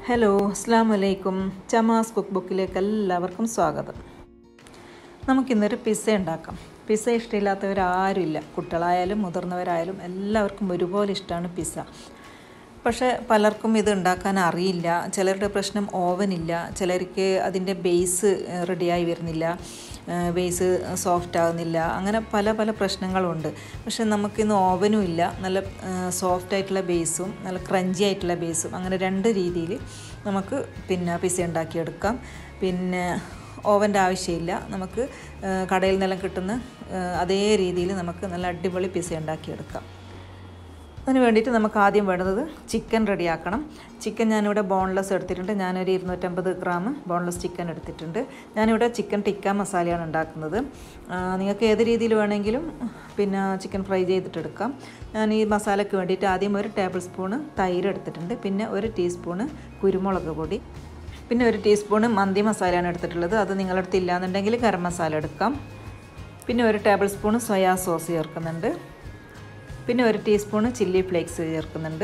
hello അസ്സാം വലൈക്കും ചമാസ് cook ബുക്കിലേക്ക് എല്ലാവർക്കും സ്വാഗതം നമുക്കിന്നൊരു പിസ്സ ഉണ്ടാക്കാം പിസ്സ ഇഷ്ടമില്ലാത്തവരാരുമില്ല കുട്ടികളായാലും മുതിർന്നവരായാലും എല്ലാവർക്കും ഒരുപോലെ ഇഷ്ടമാണ് പിസ്സ പക്ഷേ പലർക്കും ഇത് ഉണ്ടാക്കാൻ അറിയില്ല ചിലരുടെ പ്രശ്നം ഓവനില്ല ചിലർക്ക് അതിൻ്റെ ബേസ് റെഡിയായി വരുന്നില്ല ബേസ് സോഫ്റ്റ് ആകുന്നില്ല അങ്ങനെ പല പല പ്രശ്നങ്ങളുണ്ട് പക്ഷെ നമുക്കിന്ന് ഓവനും ഇല്ല നല്ല സോഫ്റ്റ് ആയിട്ടുള്ള ബേസും നല്ല ക്രഞ്ചി ആയിട്ടുള്ള ബേസും അങ്ങനെ രണ്ട് രീതിയിൽ നമുക്ക് പിന്നെ പിസ്സ ഉണ്ടാക്കിയെടുക്കാം പിന്നെ ഓവൻ്റെ ആവശ്യമില്ല നമുക്ക് കടയിൽ നിന്നെല്ലാം കിട്ടുന്ന അതേ രീതിയിൽ നമുക്ക് നല്ല അടിപൊളി പിസ്സ ഉണ്ടാക്കിയെടുക്കാം അതിന് വേണ്ടിയിട്ട് നമുക്ക് ആദ്യം വേണ്ടത് ചിക്കൻ റെഡിയാക്കണം ചിക്കൻ ഞാനിവിടെ ബോൺലെസ് എടുത്തിട്ടുണ്ട് ഞാനൊരു ഇരുന്നൂറ്റമ്പത് ഗ്രാം ബോൺലെസ് ചിക്കൻ എടുത്തിട്ടുണ്ട് ഞാനിവിടെ ചിക്കൻ ടിക്ക മസാലയാണ് ഉണ്ടാക്കുന്നത് നിങ്ങൾക്ക് ഏത് രീതിയിൽ വേണമെങ്കിലും പിന്നെ ചിക്കൻ ഫ്രൈ ചെയ്തിട്ടെടുക്കാം ഞാൻ ഈ മസാലയ്ക്ക് വേണ്ടിയിട്ട് ആദ്യം ഒരു ടേബിൾ സ്പൂണ് തൈര് എടുത്തിട്ടുണ്ട് പിന്നെ ഒരു ടീസ്പൂണ് കുരുമുളക് പൊടി പിന്നെ ഒരു ടീസ്പൂണ് മന്തി മസാലയാണ് എടുത്തിട്ടുള്ളത് അത് നിങ്ങളുടെ അടുത്ത് ഇല്ലാന്നുണ്ടെങ്കിൽ ഗരം മസാല എടുക്കാം പിന്നെ ഒരു ടേബിൾ സ്പൂണ് സോയാ സോസ് ചേർക്കുന്നുണ്ട് പിന്നെ ഒരു ടീസ്പൂണ് ചില്ലി ഫ്ലേക്സ് ചേർക്കുന്നുണ്ട്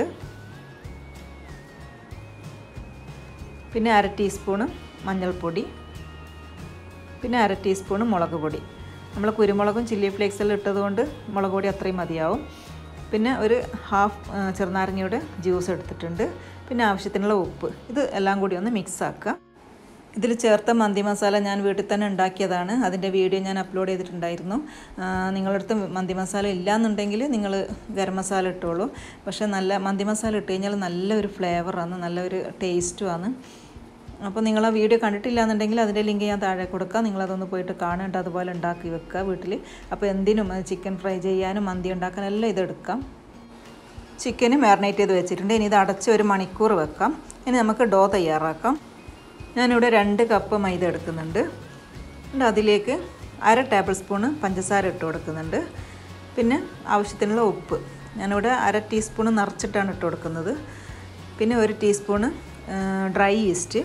പിന്നെ അര ടീസ്പൂണ് മഞ്ഞൾപ്പൊടി പിന്നെ അര ടീസ്പൂണ് മുളക് പൊടി നമ്മൾ കുരുമുളകും ചില്ലി ഫ്ലേക്സെല്ലാം ഇട്ടതുകൊണ്ട് മുളക് പൊടി അത്രയും മതിയാവും പിന്നെ ഒരു ഹാഫ് ചെറുനാരങ്ങയുടെ ജ്യൂസ് എടുത്തിട്ടുണ്ട് പിന്നെ ആവശ്യത്തിനുള്ള ഉപ്പ് ഇത് എല്ലാം കൂടി ഒന്ന് മിക്സ് ആക്കുക ഇതിൽ ചേർത്ത മന്തി മസാല ഞാൻ വീട്ടിൽ തന്നെ ഉണ്ടാക്കിയതാണ് അതിൻ്റെ വീഡിയോ ഞാൻ അപ്ലോഡ് ചെയ്തിട്ടുണ്ടായിരുന്നു നിങ്ങളുടെ അടുത്ത് മന്തി മസാല ഇല്ലയെന്നുണ്ടെങ്കിൽ നിങ്ങൾ ഗരം മസാല ഇട്ടോളൂ പക്ഷേ നല്ല മന്തി മസാല ഇട്ട് കഴിഞ്ഞാൽ നല്ലൊരു ഫ്ലേവറാണ് നല്ലൊരു ടേസ്റ്റുമാണ് അപ്പോൾ നിങ്ങൾ ആ വീഡിയോ കണ്ടിട്ടില്ല എന്നുണ്ടെങ്കിൽ അതിൻ്റെ ലിങ്ക് ഞാൻ താഴെ കൊടുക്കാം നിങ്ങളതൊന്ന് പോയിട്ട് കാണേണ്ട അതുപോലെ ഉണ്ടാക്കി വെക്കുക വീട്ടിൽ അപ്പോൾ എന്തിനും ചിക്കൻ ഫ്രൈ ചെയ്യാനും മന്തി ഉണ്ടാക്കാനും എല്ലാം ഇതെടുക്കാം ചിക്കന് മാറിനേറ്റ് ചെയ്ത് വെച്ചിട്ടുണ്ട് ഇനി ഇത് അടച്ച് ഒരു മണിക്കൂർ വെക്കാം ഇനി നമുക്ക് ഡോ തയ്യാറാക്കാം ഞാനിവിടെ രണ്ട് കപ്പ് മൈദ എടുക്കുന്നുണ്ട് എന്നിട്ട് അതിലേക്ക് അര ടേബിൾ സ്പൂണ് പഞ്ചസാര ഇട്ട് കൊടുക്കുന്നുണ്ട് പിന്നെ ആവശ്യത്തിനുള്ള ഉപ്പ് ഞാനിവിടെ അര ടീസ്പൂണ് നിറച്ചിട്ടാണ് ഇട്ട് കൊടുക്കുന്നത് പിന്നെ ഒരു ടീസ്പൂണ് ഡ്രൈ ഈസ്റ്റ്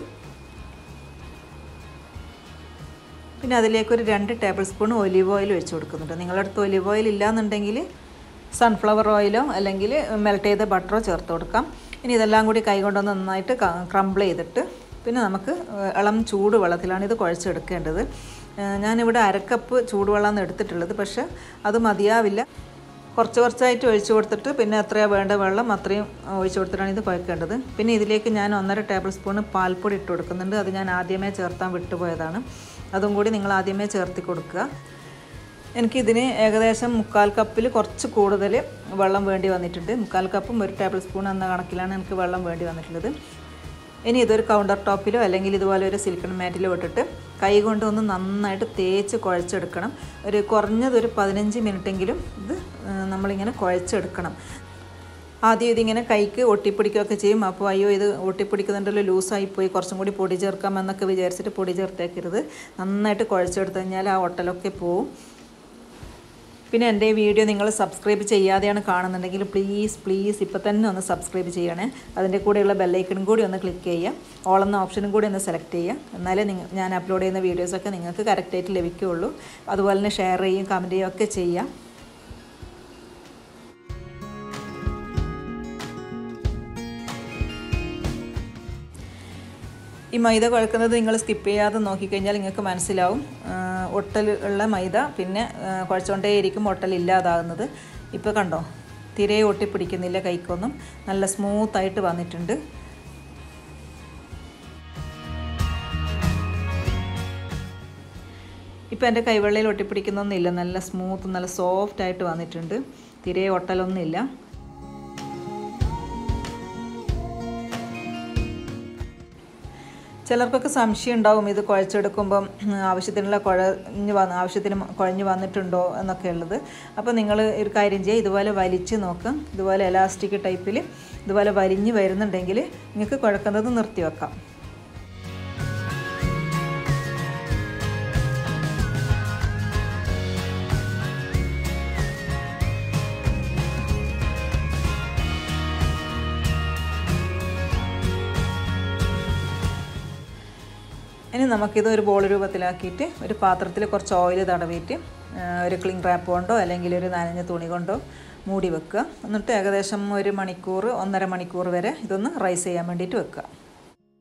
പിന്നെ അതിലേക്ക് ഒരു രണ്ട് ടേബിൾ സ്പൂൺ ഒലിവ് ഓയിൽ വെച്ച് കൊടുക്കുന്നുണ്ട് നിങ്ങളുടെ അടുത്ത് ഒലിവ് ഓയിൽ ഇല്ലയെന്നുണ്ടെങ്കിൽ സൺഫ്ലവർ ഓയിലോ അല്ലെങ്കിൽ മെൽറ്റ് ചെയ്ത ബട്ടറോ ചേർത്ത് കൊടുക്കാം ഇനി ഇതെല്ലാം കൂടി കൈകൊണ്ടൊന്ന് നന്നായിട്ട് ക്രംബിൾ ചെയ്തിട്ട് പിന്നെ നമുക്ക് ഇളം ചൂട് വെള്ളത്തിലാണ് ഇത് കുഴച്ചെടുക്കേണ്ടത് ഞാനിവിടെ അരക്കപ്പ് ചൂടുവെള്ളമാണ് എടുത്തിട്ടുള്ളത് പക്ഷേ അത് മതിയാവില്ല കുറച്ച് കുറച്ചായിട്ട് ഒഴിച്ചു കൊടുത്തിട്ട് പിന്നെ എത്രയാണ് വേണ്ട വെള്ളം അത്രയും ഒഴിച്ചു കൊടുത്തിട്ടാണ് ഇത് കുഴക്കേണ്ടത് പിന്നെ ഇതിലേക്ക് ഞാൻ ഒന്നര ടേബിൾ സ്പൂണ് പാൽപ്പൊടി ഇട്ട് കൊടുക്കുന്നുണ്ട് അത് ഞാൻ ആദ്യമേ ചേർത്താൻ വിട്ടുപോയതാണ് അതും കൂടി നിങ്ങൾ ആദ്യമേ ചേർത്തി കൊടുക്കുക എനിക്കിതിന് ഏകദേശം മുക്കാൽ കപ്പിൽ കുറച്ച് കൂടുതൽ വെള്ളം വേണ്ടി വന്നിട്ടുണ്ട് മുക്കാൽ കപ്പും ഒരു ടേബിൾ സ്പൂൺ എന്ന കണക്കിലാണ് എനിക്ക് വെള്ളം വേണ്ടി വന്നിട്ടുള്ളത് ഇനി ഇതൊരു കൗണ്ടർ ടോപ്പിലോ അല്ലെങ്കിൽ ഇതുപോലെ ഒരു സിലിക്കൺ മാറ്റിലോ ഇട്ടിട്ട് കൈ കൊണ്ട് ഒന്ന് നന്നായിട്ട് തേച്ച് കുഴച്ചെടുക്കണം ഒരു കുറഞ്ഞതൊരു പതിനഞ്ച് മിനിറ്റെങ്കിലും ഇത് നമ്മളിങ്ങനെ കുഴച്ചെടുക്കണം ആദ്യം ഇതിങ്ങനെ കൈക്ക് ഒട്ടിപ്പിടിക്കുകയൊക്കെ ചെയ്യും അപ്പോൾ അയ്യോ ഇത് ഒട്ടിപ്പിടിക്കുന്നുണ്ടല്ലോ ലൂസായിപ്പോയി കുറച്ചും കൂടി പൊടി ചേർക്കാമെന്നൊക്കെ വിചാരിച്ചിട്ട് പൊടി ചേർത്തേക്കരുത് നന്നായിട്ട് കുഴച്ചെടുത്ത് കഴിഞ്ഞാൽ ആ ഒട്ടലൊക്കെ പോവും പിന്നെ എൻ്റെ ഈ വീഡിയോ നിങ്ങൾ സബ്സ്ക്രൈബ് ചെയ്യാതെയാണ് കാണുന്നുണ്ടെങ്കിൽ പ്ലീസ് പ്ലീസ് ഇപ്പോൾ തന്നെ ഒന്ന് സബ്സ്ക്രൈബ് ചെയ്യണേ അതിൻ്റെ കൂടെയുള്ള ബെല്ലൈക്കണും കൂടി ഒന്ന് ക്ലിക്ക് ചെയ്യുക ഓൾ എന്ന ഓപ്ഷനും കൂടി ഒന്ന് സെലക്ട് ചെയ്യുക എന്നാലേ നിങ്ങൾ ഞാൻ അപ്ലോഡ് ചെയ്യുന്ന വീഡിയോസൊക്കെ നിങ്ങൾക്ക് കറക്റ്റായിട്ട് ലഭിക്കുകയുള്ളൂ അതുപോലെ തന്നെ ഷെയർ ചെയ്യും കമൻറ്റ് ചെയ്യുകയും ഒക്കെ ചെയ്യാം ഈ മൈദ കുഴക്കുന്നത് നിങ്ങൾ സ്കിപ്പ് ചെയ്യാതെ നോക്കിക്കഴിഞ്ഞാൽ നിങ്ങൾക്ക് മനസ്സിലാവും ഒട്ടൽ ഉള്ള മൈദ പിന്നെ കുഴച്ചുകൊണ്ടേയിരിക്കും ഒട്ടൽ ഇല്ലാതാകുന്നത് ഇപ്പോൾ കണ്ടോ തിരെ ഒട്ടിപ്പിടിക്കുന്നില്ല കൈക്കൊന്നും നല്ല സ്മൂത്തായിട്ട് വന്നിട്ടുണ്ട് ഇപ്പോൾ എൻ്റെ കൈവെള്ളയിൽ ഒട്ടിപ്പിടിക്കുന്നൊന്നുമില്ല നല്ല സ്മൂത്ത് നല്ല സോഫ്റ്റ് ആയിട്ട് വന്നിട്ടുണ്ട് തിരെ ഒട്ടലൊന്നുമില്ല ചിലർക്കൊക്കെ സംശയം ഉണ്ടാവും ഇത് കുഴച്ചെടുക്കുമ്പം ആവശ്യത്തിനുള്ള കുഴഞ്ഞ് വന്ന് ആവശ്യത്തിന് കുഴഞ്ഞ് വന്നിട്ടുണ്ടോ എന്നൊക്കെ ഉള്ളത് അപ്പോൾ നിങ്ങൾ ഒരു കാര്യം ചെയ്യുക ഇതുപോലെ വലിച്ച് നോക്കാം ഇതുപോലെ എലാസ്റ്റിക് ടൈപ്പിൽ ഇതുപോലെ വലിഞ്ഞ് വരുന്നുണ്ടെങ്കിൽ നിങ്ങൾക്ക് കുഴക്കുന്നത് നിർത്തി വെക്കാം ഇനി നമുക്കിത് ഒരു ബോൾ രൂപത്തിലാക്കിയിട്ട് ഒരു പാത്രത്തിൽ കുറച്ച് ഓയിൽ തടവിയിട്ട് ഒരു ക്ലിങ് റാപ്പ് കൊണ്ടോ അല്ലെങ്കിൽ ഒരു നനഞ്ഞ തുണി കൊണ്ടോ മൂടി വെക്കുക എന്നിട്ട് ഏകദേശം ഒരു മണിക്കൂർ ഒന്നര മണിക്കൂർ വരെ ഇതൊന്ന് റൈസ് ചെയ്യാൻ വേണ്ടിയിട്ട് വെക്കുക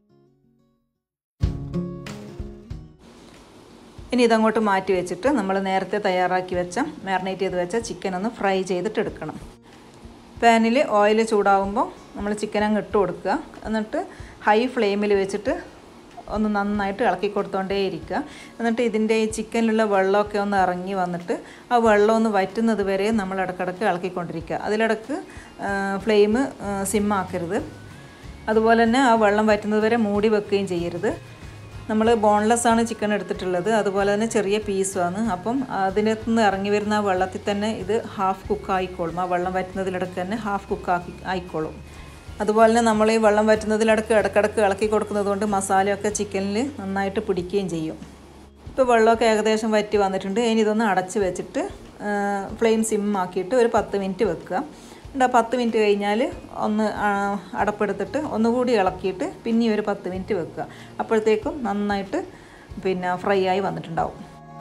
ഇനി ഇതങ്ങോട്ട് മാറ്റി വെച്ചിട്ട് നമ്മൾ നേരത്തെ തയ്യാറാക്കി വെച്ച മാറിനേറ്റ് ചെയ്ത് വെച്ച ചിക്കൻ ഒന്ന് ഫ്രൈ ചെയ്തിട്ട് എടുക്കണം പാനിൽ ഓയിൽ ചൂടാവുമ്പോൾ നമ്മൾ ചിക്കൻ അങ്ങ് ഇട്ട് കൊടുക്കുക എന്നിട്ട് ഹൈ ഫ്ലെയിമിൽ വെച്ചിട്ട് ഒന്ന് നന്നായിട്ട് ഇളക്കി കൊടുത്തോണ്ടേ ഇരിക്കുക എന്നിട്ട് ഇതിൻ്റെ ഈ ചിക്കനിലുള്ള വെള്ളമൊക്കെ ഒന്ന് ഇറങ്ങി വന്നിട്ട് ആ വെള്ളം ഒന്ന് വറ്റുന്നത് വരെ നമ്മൾ ഇടക്കിടക്ക് ഇളക്കിക്കൊണ്ടിരിക്കുക അതിലിടക്ക് ഫ്ലെയിം സിമ്മാക്കരുത് അതുപോലെ തന്നെ ആ വെള്ളം വറ്റുന്നത് വരെ മൂടി വെക്കുകയും ചെയ്യരുത് നമ്മൾ ബോൺലെസ് ആണ് ചിക്കൻ എടുത്തിട്ടുള്ളത് അതുപോലെ തന്നെ ചെറിയ പീസുമാണ് അപ്പം അതിനകത്ത് നിന്ന് ഇറങ്ങി വരുന്ന ആ വെള്ളത്തിൽ തന്നെ ഇത് ഹാഫ് കുക്ക് ആയിക്കോളും ആ വെള്ളം വറ്റുന്നതിലിടക്ക് തന്നെ ഹാഫ് കുക്ക് ആക്കി ആയിക്കോളും അതുപോലെ തന്നെ നമ്മൾ ഈ വെള്ളം വറ്റുന്നതിലിടക്ക് ഇടക്കിടക്ക് ഇളക്കി കൊടുക്കുന്നത് കൊണ്ട് മസാലയൊക്കെ ചിക്കനിൽ നന്നായിട്ട് പിടിക്കുകയും ചെയ്യും ഇപ്പോൾ വെള്ളമൊക്കെ ഏകദേശം വറ്റി വന്നിട്ടുണ്ട് ഇനി ഇതൊന്ന് അടച്ച് വെച്ചിട്ട് ഫ്ലെയിം സിം ആക്കിയിട്ട് ഒരു പത്ത് മിനിറ്റ് വെക്കുക എന്നിട്ട് ആ പത്ത് മിനിറ്റ് കഴിഞ്ഞാൽ ഒന്ന് അടപ്പെടുത്തിട്ട് ഒന്നുകൂടി ഇളക്കിയിട്ട് പിന്നെ ഒരു പത്ത് മിനിറ്റ് വെക്കുക അപ്പോഴത്തേക്കും നന്നായിട്ട് പിന്നെ ഫ്രൈ ആയി വന്നിട്ടുണ്ടാവും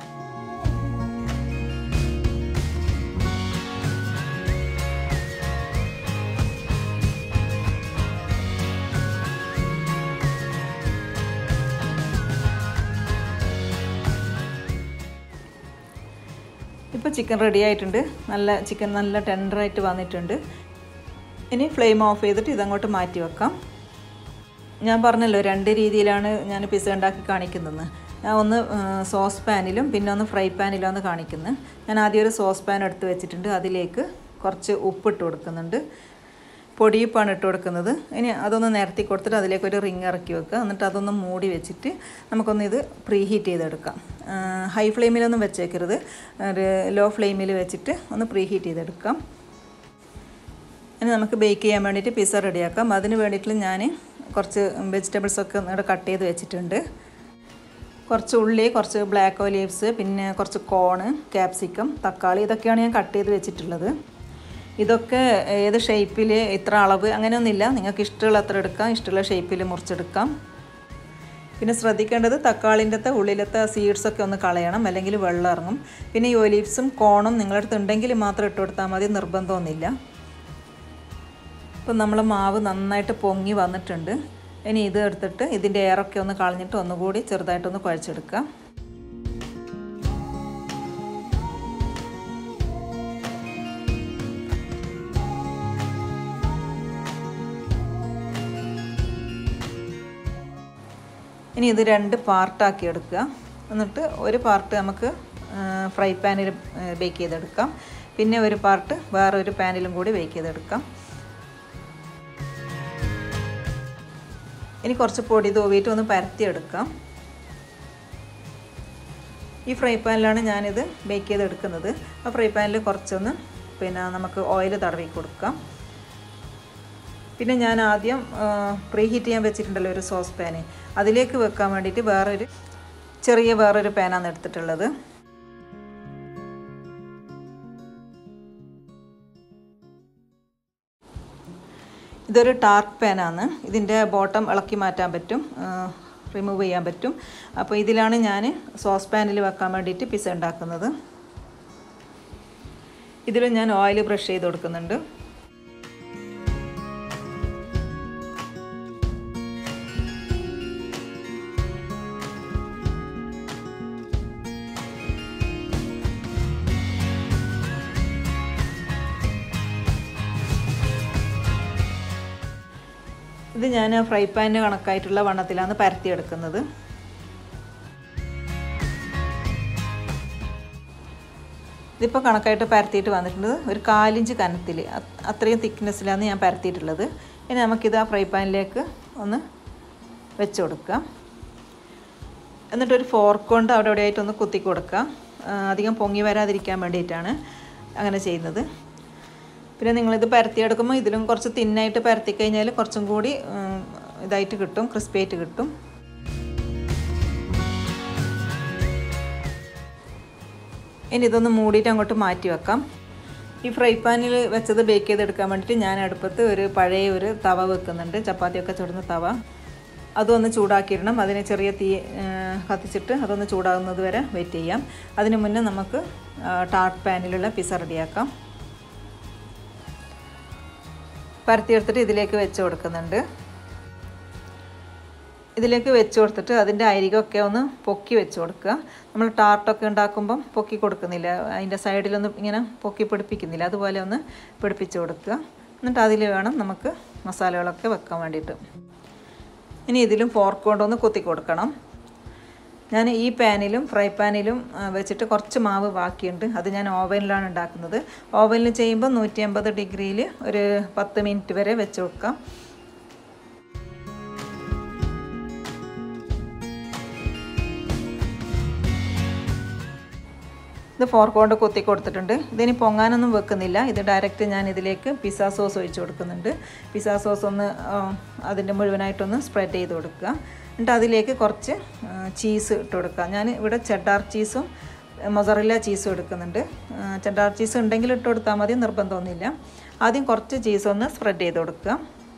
ഇപ്പോൾ ചിക്കൻ റെഡി ആയിട്ടുണ്ട് നല്ല ചിക്കൻ നല്ല ടെൻഡറായിട്ട് വന്നിട്ടുണ്ട് ഇനി ഫ്ലെയിം ഓഫ് ചെയ്തിട്ട് ഇതങ്ങോട്ട് മാറ്റി വെക്കാം ഞാൻ പറഞ്ഞല്ലോ രണ്ട് രീതിയിലാണ് ഞാൻ പിസ്സ ഉണ്ടാക്കി കാണിക്കുന്നതെന്ന് ഞാൻ ഒന്ന് സോസ് പാനിലും പിന്നെ ഒന്ന് ഫ്രൈ പാനിലുമാണ് കാണിക്കുന്നത് ഞാൻ ആദ്യം ഒരു സോസ് പാൻ എടുത്ത് വെച്ചിട്ടുണ്ട് അതിലേക്ക് കുറച്ച് ഉപ്പിട്ട് കൊടുക്കുന്നുണ്ട് പൊടിയുപ്പാണ് ഇട്ട് കൊടുക്കുന്നത് ഇനി അതൊന്ന് നിരത്തി കൊടുത്തിട്ട് അതിലേക്ക് ഒരു റിങ് ഇറക്കി വെക്കുക എന്നിട്ട് അതൊന്ന് മൂടി വെച്ചിട്ട് നമുക്കൊന്ന് ഇത് പ്രീ ഹീറ്റ് ചെയ്തെടുക്കാം ഹൈ ഫ്ലെയിമിലൊന്നും വെച്ചേക്കരുത് ഒരു ലോ ഫ്ലെയിമിൽ വെച്ചിട്ട് ഒന്ന് പ്രീ ഹീറ്റ് ചെയ്തെടുക്കാം ഇനി നമുക്ക് ബേക്ക് ചെയ്യാൻ വേണ്ടിയിട്ട് പിസ്സ റെഡിയാക്കാം അതിന് വേണ്ടിയിട്ട് ഞാൻ കുറച്ച് വെജിറ്റബിൾസൊക്കെ ഇവിടെ കട്ട് ചെയ്ത് വെച്ചിട്ടുണ്ട് കുറച്ച് ഉള്ളി കുറച്ച് ബ്ലാക്ക് ഒലീവ്സ് പിന്നെ കുറച്ച് കോണ് ക്യാപ്സിക്കം തക്കാളി ഇതൊക്കെയാണ് ഞാൻ കട്ട് ചെയ്ത് വെച്ചിട്ടുള്ളത് ഇതൊക്കെ ഏത് ഷേപ്പിൽ ഇത്ര അളവ് അങ്ങനെയൊന്നുമില്ല നിങ്ങൾക്ക് ഇഷ്ടമുള്ള അത്ര എടുക്കാം ഇഷ്ടമുള്ള ഷേപ്പിൽ മുറിച്ചെടുക്കാം പിന്നെ ശ്രദ്ധിക്കേണ്ടത് തക്കാളിൻ്റെ ഉള്ളിലത്തെ സീഡ്സൊക്കെ ഒന്ന് കളയണം അല്ലെങ്കിൽ വെള്ളം ഇറങ്ങും പിന്നെ ഈ ഒലീവ്സും കോണും നിങ്ങളുടെ അടുത്ത് ഉണ്ടെങ്കിൽ മാത്രം ഇട്ട് കൊടുത്താൽ മതി നിർബന്ധമൊന്നുമില്ല ഇപ്പം നമ്മൾ മാവ് നന്നായിട്ട് പൊങ്ങി വന്നിട്ടുണ്ട് ഇനി ഇത് എടുത്തിട്ട് ഇതിൻ്റെ എയറൊക്കെ ഒന്ന് കളഞ്ഞിട്ട് ഒന്നുകൂടി ചെറുതായിട്ടൊന്ന് കുഴച്ചെടുക്കാം ഇനി ഇത് രണ്ട് പാർട്ടാക്കി എടുക്കുക എന്നിട്ട് ഒരു പാർട്ട് നമുക്ക് ഫ്രൈ പാനിൽ ബേക്ക് ചെയ്തെടുക്കാം പിന്നെ ഒരു പാർട്ട് വേറൊരു പാനിലും കൂടി ബേക്ക് ചെയ്തെടുക്കാം ഇനി കുറച്ച് പൊടി തൂവിയിട്ട് ഒന്ന് പരത്തിയെടുക്കാം ഈ ഫ്രൈ പാനിലാണ് ഞാനിത് ബേക്ക് ചെയ്തെടുക്കുന്നത് ആ ഫ്രൈ പാനിൽ കുറച്ചൊന്ന് പിന്നെ നമുക്ക് ഓയിൽ തടവി കൊടുക്കാം പിന്നെ ഞാൻ ആദ്യം പ്രീ ഹീറ്റ് ചെയ്യാൻ വെച്ചിട്ടുണ്ടല്ലോ ഒരു സോസ് പാന് അതിലേക്ക് വെക്കാൻ വേണ്ടിയിട്ട് വേറൊരു ചെറിയ വേറൊരു പാനാണ് എടുത്തിട്ടുള്ളത് ഇതൊരു ടാർക്ക് പാനാണ് ഇതിൻ്റെ ബോട്ടം ഇളക്കി മാറ്റാൻ പറ്റും റിമൂവ് ചെയ്യാൻ പറ്റും അപ്പോൾ ഇതിലാണ് ഞാൻ സോസ് പാനിൽ വെക്കാൻ വേണ്ടിയിട്ട് പിസ്സ ഉണ്ടാക്കുന്നത് ഇതിൽ ഞാൻ ഓയിൽ ബ്രഷ് ചെയ്ത് കൊടുക്കുന്നുണ്ട് ഇത് ഞാൻ ഫ്രൈ പാനിന് കണക്കായിട്ടുള്ള വണ്ണത്തിലാണ് പരത്തിയെടുക്കുന്നത് ഇതിപ്പോൾ കണക്കായിട്ട് പരത്തിയിട്ട് വന്നിട്ടുണ്ട് ഒരു കാലിഞ്ച് കനത്തിൽ അത്രയും തിക്നെസ്സിലാണ് ഞാൻ പരത്തിയിട്ടുള്ളത് ഇനി നമുക്കിത് ആ ഫ്രൈ പാനിലേക്ക് ഒന്ന് വെച്ച് കൊടുക്കാം എന്നിട്ടൊരു ഫോർക്ക് കൊണ്ട് അവിടെ എവിടെയായിട്ട് ഒന്ന് കുത്തി കൊടുക്കാം അധികം പൊങ്ങി വരാതിരിക്കാൻ വേണ്ടിയിട്ടാണ് അങ്ങനെ ചെയ്യുന്നത് പിന്നെ നിങ്ങളിത് പരത്തിയെടുക്കുമ്പോൾ ഇതിലും കുറച്ച് തിന്നായിട്ട് പരത്തി കഴിഞ്ഞാൽ കുറച്ചും കൂടി ഇതായിട്ട് കിട്ടും ക്രിസ്പിയായിട്ട് കിട്ടും ഇനി ഇതൊന്ന് മൂടിയിട്ട് അങ്ങോട്ട് മാറ്റി വെക്കാം ഈ ഫ്രൈ പാനിൽ വെച്ചത് ബേക്ക് ചെയ്തെടുക്കാൻ വേണ്ടിയിട്ട് ഞാൻ അടുപ്പത്ത് ഒരു പഴയ ഒരു തവ വെക്കുന്നുണ്ട് ചപ്പാത്തിയൊക്കെ ചുടുന്ന തവ അതൊന്ന് ചൂടാക്കിയിടണം അതിനെ ചെറിയ തീ കത്തിച്ചിട്ട് അതൊന്ന് ചൂടാകുന്നത് വരെ വെയിറ്റ് ചെയ്യാം അതിന് മുന്നേ നമുക്ക് ടാർട്ട് പാനിലുള്ള പിസ്സ റെഡിയാക്കാം പരത്തിയെടുത്തിട്ട് ഇതിലേക്ക് വെച്ച് കൊടുക്കുന്നുണ്ട് ഇതിലേക്ക് വെച്ച് കൊടുത്തിട്ട് അതിൻ്റെ അരികൊക്കെ ഒന്ന് പൊക്കി വെച്ച് കൊടുക്കുക നമ്മൾ ടാർട്ടൊക്കെ ഉണ്ടാക്കുമ്പം പൊക്കി കൊടുക്കുന്നില്ല അതിൻ്റെ സൈഡിലൊന്നും ഇങ്ങനെ പൊക്കി പിടിപ്പിക്കുന്നില്ല അതുപോലെ ഒന്ന് പിടിപ്പിച്ച് കൊടുക്കുക എന്നിട്ട് അതിൽ വേണം നമുക്ക് മസാലകളൊക്കെ വെക്കാൻ വേണ്ടിയിട്ട് ഇനി ഇതിലും ഫോർക്ക് കൊണ്ടൊന്ന് കുത്തി കൊടുക്കണം ഞാൻ ഈ പാനിലും ഫ്രൈ പാനിലും ആ, വെച്ചിട്ട് കുറച്ച് മാവ് ബാക്കിയുണ്ട് അത് ഞാൻ ഓവനിലാണ് ഉണ്ടാക്കുന്നത് ഓവനിൽ ചെയ്യുമ്പോൾ നൂറ്റി അമ്പത് ഡിഗ്രിയിൽ ഒരു പത്ത് മിനിറ്റ് വരെ വെച്ച് കൊടുക്കാം ഇത് ഫോർക്ക് കൊണ്ട് കുത്തി കൊടുത്തിട്ടുണ്ട് ഇതിനി പൊങ്ങാനൊന്നും വെക്കുന്നില്ല ഇത് ഡയറക്റ്റ് ഞാൻ ഇതിലേക്ക് പിസ്സ സോസ് ഒഴിച്ച് കൊടുക്കുന്നുണ്ട് പിസ്സ സോസ് ഒന്ന് ആ, അതിൻ്റെ മുഴുവനായിട്ടൊന്ന് സ്പ്രെഡ് ചെയ്ത് കൊടുക്കുക എന്നിട്ട് അതിലേക്ക് കുറച്ച് ചീസ് ഇട്ട് കൊടുക്കുക ഞാൻ ഇവിടെ ചെഡാർ ചീസും മൊസറില്ല ചീസും എടുക്കുന്നുണ്ട് ആ, ചെഡാർ ചീസ് ഉണ്ടെങ്കിൽ ഇട്ട് കൊടുത്താൽ മതി നിർബന്ധമൊന്നുമില്ല ആദ്യം കുറച്ച് ചീസ് ഒന്ന് സ്പ്രെഡ് ചെയ്ത് കൊടുക്കുക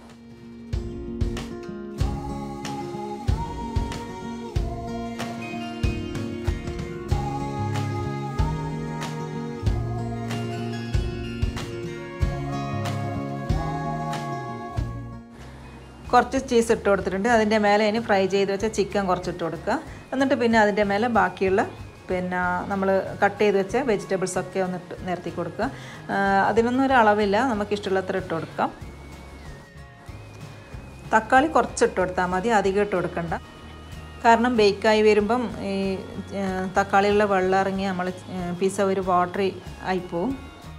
കുറച്ച് ചീസ് ഇട്ട് കൊടുത്തിട്ടുണ്ട് അതിൻ്റെ മേലെ ഇനി ഫ്രൈ ചെയ്ത് വെച്ച ചിക്കൻ കുറച്ച് ഇട്ട് കൊടുക്കുക എന്നിട്ട് പിന്നെ അതിൻ്റെ മേലെ ബാക്കിയുള്ള പിന്നെ നമ്മൾ കട്ട് ചെയ്ത് വെച്ച വെജിറ്റബിൾസ് ഒക്കെ ഒന്ന് ഇട്ട് നിരത്തി കൊടുക്കുക ആ, അതിനൊന്നും ഒരു അളവില്ല നമുക്ക് ഇഷ്ടമുള്ളത്ര ഇട്ട് കൊടുക്കാം തക്കാളി കുറച്ച് ഇട്ട് കൊടുത്താൽ മതി അധികം ഇട്ട് കൊടുക്കണ്ട കാരണം ബേക്കായി വരുമ്പം ഈ ആ, തക്കാളിയുള്ള വെള്ളം ഇറങ്ങി നമ്മൾ പിസ്സ ഒരു വാട്ടറി ആയിപ്പോവും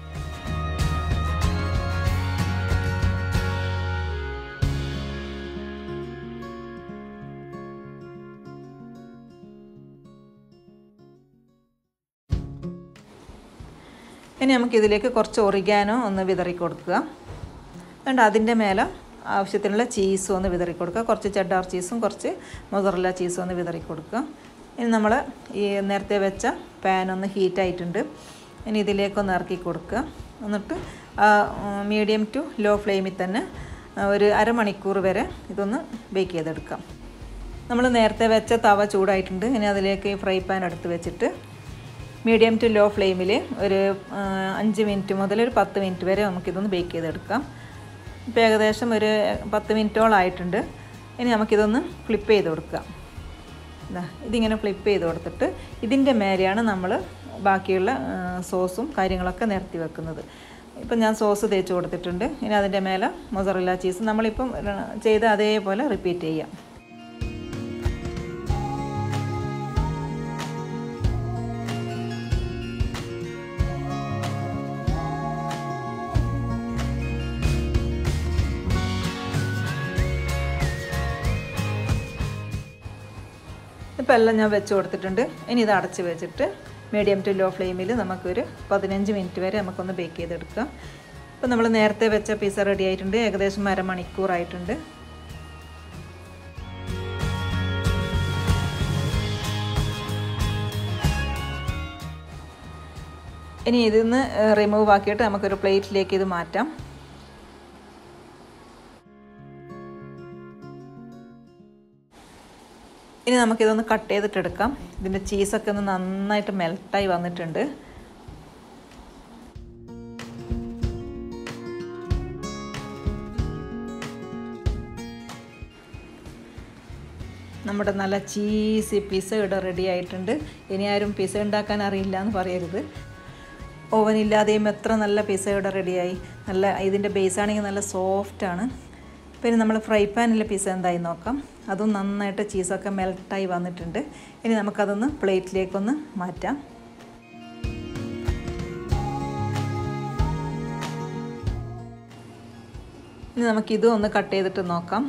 ഇനി നമുക്ക് ഇതിലേക്ക് കുറച്ച് ഒറിഗാനോ ഒന്ന് വിതറി കൊടുക്കുക എന്നിട്ട് അതിൻ്റെ മേലെ ആവശ്യത്തിനുള്ള ചീസും ഒന്ന് വിതറി കൊടുക്കുക കുറച്ച് ചെഡാർ ചീസും കുറച്ച് മൊസറല്ല ചീസും ഒന്ന് വിതറി കൊടുക്കുക ഇനി നമ്മൾ ഈ നേരത്തെ വെച്ച പാൻ ഒന്ന് ഹീറ്റായിട്ടുണ്ട് ഇനി ഇതിലേക്കൊന്ന് ഇറക്കി കൊടുക്കുക എന്നിട്ട് മീഡിയം ടു ലോ ഫ്ലെയിമിൽ തന്നെ ആ, ഒരു അരമണിക്കൂർ വരെ ഇതൊന്ന് ബേക്ക് ചെയ്തെടുക്കാം നമ്മൾ നേരത്തെ വെച്ച തവ ചൂടായിട്ടുണ്ട് ഇനി അതിലേക്ക് ഈ ഫ്രൈ പാൻ എടുത്ത് വെച്ചിട്ട് മീഡിയം ടു ലോ ഫ്ലെയിമിൽ ഒരു ആ, അഞ്ച് മിനിറ്റ് മുതൽ ഒരു പത്ത് മിനിറ്റ് വരെ നമുക്കിതൊന്ന് ബേക്ക് ചെയ്തെടുക്കാം ഇപ്പോൾ ഏകദേശം ഒരു പത്ത് മിനിറ്റോളം ആയിട്ടുണ്ട് ഇനി നമുക്കിതൊന്ന് ഫ്ലിപ്പ് ചെയ്ത് കൊടുക്കാം ഇതാ ഇതിങ്ങനെ ഫ്ലിപ്പ് ചെയ്ത് കൊടുത്തിട്ട് ഇതിൻ്റെ മേലെയാണ് നമ്മൾ ബാക്കിയുള്ള ആ, സോസും കാര്യങ്ങളൊക്കെ നിരത്തി വെക്കുന്നത് ഇപ്പം ഞാൻ സോസ് തേച്ച് കൊടുത്തിട്ടുണ്ട് ഇനി അതിൻ്റെ മേലെ മൊസറില്ല ചീസ് നമ്മളിപ്പം ര- ചെയ്ത അതേപോലെ റിപ്പീറ്റ് ചെയ്യാം ഇപ്പോൾ എല്ലാം ഞാൻ വെച്ച് കൊടുത്തിട്ടുണ്ട് ഇനി ഇത് അടച്ച് വെച്ചിട്ട് മീഡിയം ടു ലോ ഫ്ലെയിമിൽ നമുക്കൊരു പതിനഞ്ച് മിനിറ്റ് വരെ നമുക്കൊന്ന് ബേക്ക് ചെയ്തെടുക്കാം ഇപ്പോൾ നമ്മൾ നേരത്തെ വെച്ച പിസ്സ റെഡി ആയിട്ടുണ്ട് ഏകദേശം അരമണിക്കൂറായിട്ടുണ്ട് ഇനി ഇതിന്ന് റിമൂവ് ആക്കിയിട്ട് നമുക്കൊരു പ്ലേറ്റിലേക്ക് ഇത് മാറ്റാം ഇനി നമുക്കിതൊന്ന് കട്ട് ചെയ്തിട്ടെടുക്കാം ഇതിൻ്റെ ചീസൊക്കെ ഒന്ന് നന്നായിട്ട് മെൽട്ടായി വന്നിട്ടുണ്ട് നമ്മുടെ നല്ല ചീസി പിസ്സ ഇവിടെ റെഡി ആയിട്ടുണ്ട് ഇനി ആരും പിസ്സ ഉണ്ടാക്കാൻ അറിയില്ല എന്ന് പറയരുത് ഓവനില്ലാതെയും എത്ര നല്ല പിസ്സ ഇവിടെ റെഡിയായി നല്ല ഇതിൻ്റെ ബേസ് ആണെങ്കിൽ നല്ല സോഫ്റ്റാണ് പിന്നെ നമ്മൾ ഫ്രൈ പാനിലെ പിസ്സ എന്തായി നോക്കാം അതും നന്നായിട്ട് ചീസൊക്കെ മെൽട്ടായി വന്നിട്ടുണ്ട് ഇനി നമുക്കതൊന്ന് പ്ലേറ്റിലേക്കൊന്ന് മാറ്റാം ഇനി നമുക്കിതും ഒന്ന് കട്ട് ചെയ്തിട്ട് നോക്കാം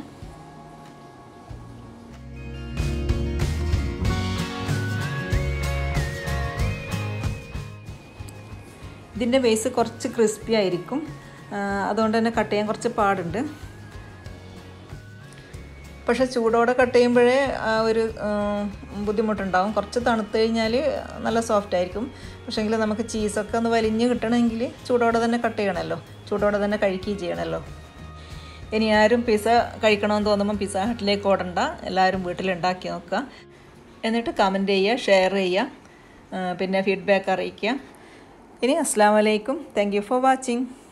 ഇതിൻ്റെ ബേസ് കുറച്ച് ക്രിസ്പി ആയിരിക്കും ആ, അതുകൊണ്ട് തന്നെ കട്ട് ചെയ്യാൻ കുറച്ച് പാടുണ്ട് പക്ഷേ ചൂടോടെ കട്ട് ചെയ്യുമ്പോഴേ ആ ഒരു ആ, ബുദ്ധിമുട്ടുണ്ടാവും കുറച്ച് തണുത്ത് കഴിഞ്ഞാൽ നല്ല സോഫ്റ്റ് ആയിരിക്കും പക്ഷേങ്കിൽ നമുക്ക് ചീസൊക്കെ ഒന്ന് വലിഞ്ഞ് കിട്ടണമെങ്കിൽ ചൂടോടെ തന്നെ കട്ട് ചെയ്യണമല്ലോ ചൂടോടെ തന്നെ കഴിക്കുകയും ചെയ്യണമല്ലോ ഇനി ആരും പിസ്സ കഴിക്കണമെന്ന് തോന്നുമ്പോൾ പിസ്സ ഹട്ടിലേക്ക് ഓടണ്ട എല്ലാവരും വീട്ടിലുണ്ടാക്കി നോക്കുക എന്നിട്ട് കമൻറ്റ് ചെയ്യുക ഷെയർ ചെയ്യുക ആ, പിന്നെ ഫീഡ്ബാക്ക് അറിയിക്കുക ഇനി അസ്സാം വലൈക്കും താങ്ക് യു ഫോർ വാച്ചിങ്